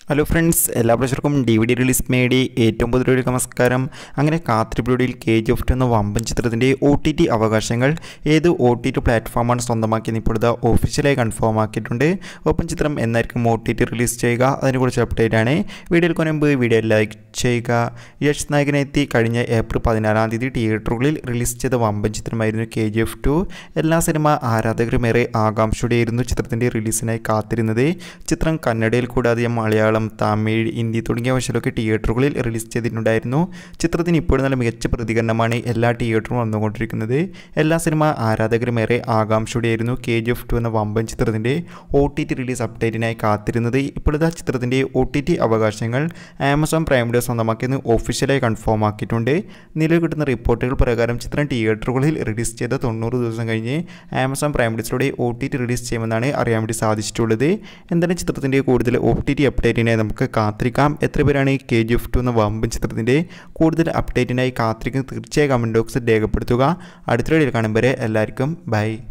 hello friends എല്ലാ പ്രേക്ഷകർക്കും D V D release മേടി ഏറ്റവും പുതിയൊരു നമസ്കാരം അങ്ങനെ കാത്തിരിപ്പിലൂടെയിൽ കെ ജി എഫ് എന്ന വമ്പൻ ചിത്രത്തിൻ്റെ ഒ ടി ടി അവകാശങ്ങൾ ഏത് ഒ ടി ടി പ്ലാറ്റ്ഫോമാണ് സ്വന്തമാക്കിയെന്ന് ഇപ്പോൾ ഇതാ ഒഫീഷ്യലായി കൺഫേം ആക്കിയിട്ടുണ്ട് ഒപ്പം ചിത്രം എന്നായിരിക്കും ഒ ടി ടി റിലീസ് ചെയ്യുക അതിനെക്കുറിച്ച് അപ്ഡേറ്റ് ആണ് വീഡിയോയിൽ മുൻപ് വീഡിയോ ലൈക്ക് ചെയ്യുക യശ് നായകനെത്തി കഴിഞ്ഞ ഏപ്രിൽ പതിനാലാം തീയതി തിയേറ്ററുകളിൽ റിലീസ് ചെയ്ത വമ്പൻ ചിത്രമായിരുന്നു കെ ജി എഫ് ടു എല്ലാ സിനിമ ആരാധകരുമേറെ ആകാംക്ഷയോടെയായിരുന്നു ചിത്രത്തിൻ്റെ റിലീസിനായി കാത്തിരുന്നത് ചിത്രം കന്നഡയിൽ കൂടാതെ മലയാളം തമിഴ് ഹിന്ദി തുടങ്ങിയ ഭാഷയിലൊക്കെ തിയേറ്ററുകളിൽ റിലീസ് ചെയ്തിട്ടുണ്ടായിരുന്നു ചിത്രത്തിന് ഇപ്പോഴും നല്ല മികച്ച പ്രതികരണമാണ് എല്ലാ തിയേറ്ററും വന്നുകൊണ്ടിരിക്കുന്നത് എല്ലാ സിനിമ ആരാധകരുമേറെ ആകാംക്ഷയോടെയായിരുന്നു കെ ജി എഫ് ടു എന്ന വമ്പൻ ചിത്രത്തിൻ്റെ ഒ ടി ടി റിലീസ് അപ്ഡേറ്റിനായി കാത്തിരുന്നത് ഇപ്പോഴത്തെ ചിത്രത്തിൻ്റെ ഒ ടി ടി അവകാശങ്ങൾ ആമസോൺ പ്രൈം വീഡിയോ സ്വന്തമാക്കിയെന്ന് ഒഫീഷ്യലായി കൺഫേം ആക്കിയിട്ടുണ്ട് നിലവിൽ കിട്ടുന്ന റിപ്പോർട്ടുകൾ പ്രകാരം ചിത്രം തിയേറ്ററുകളിൽ റിലീസ് ചെയ്ത തൊണ്ണൂറ് ദിവസം കഴിഞ്ഞ് ആമസോൺ പ്രൈം വീഡിയോസിലൂടെ ഒ ടി ടി റിലീസ് ചെയ്യുമെന്നാണ് അറിയാൻ വേണ്ടി സാധിച്ചിട്ടുള്ളത് എന്തായാലും ചിത്രത്തിൻ്റെ കൂടുതൽ ഒ ടി ടി അപ്ഡേറ്റിനായി നമുക്ക് കാത്തിരിക്കാം എത്ര പേരാണ് ഈ കെ ജി എഫ് ടു എന്ന വമ്പൻ ചിത്രത്തിൻ്റെ കൂടുതൽ അപ്ഡേറ്റിനായി കാത്തിരിക്കുന്നത് തീർച്ചയായും കമൻറ്റ് ബോക്സിൽ രേഖപ്പെടുത്തുക അടുത്ത വീഡിയോയിൽ കാണുമ്പോൾ എല്ലാവർക്കും ബൈ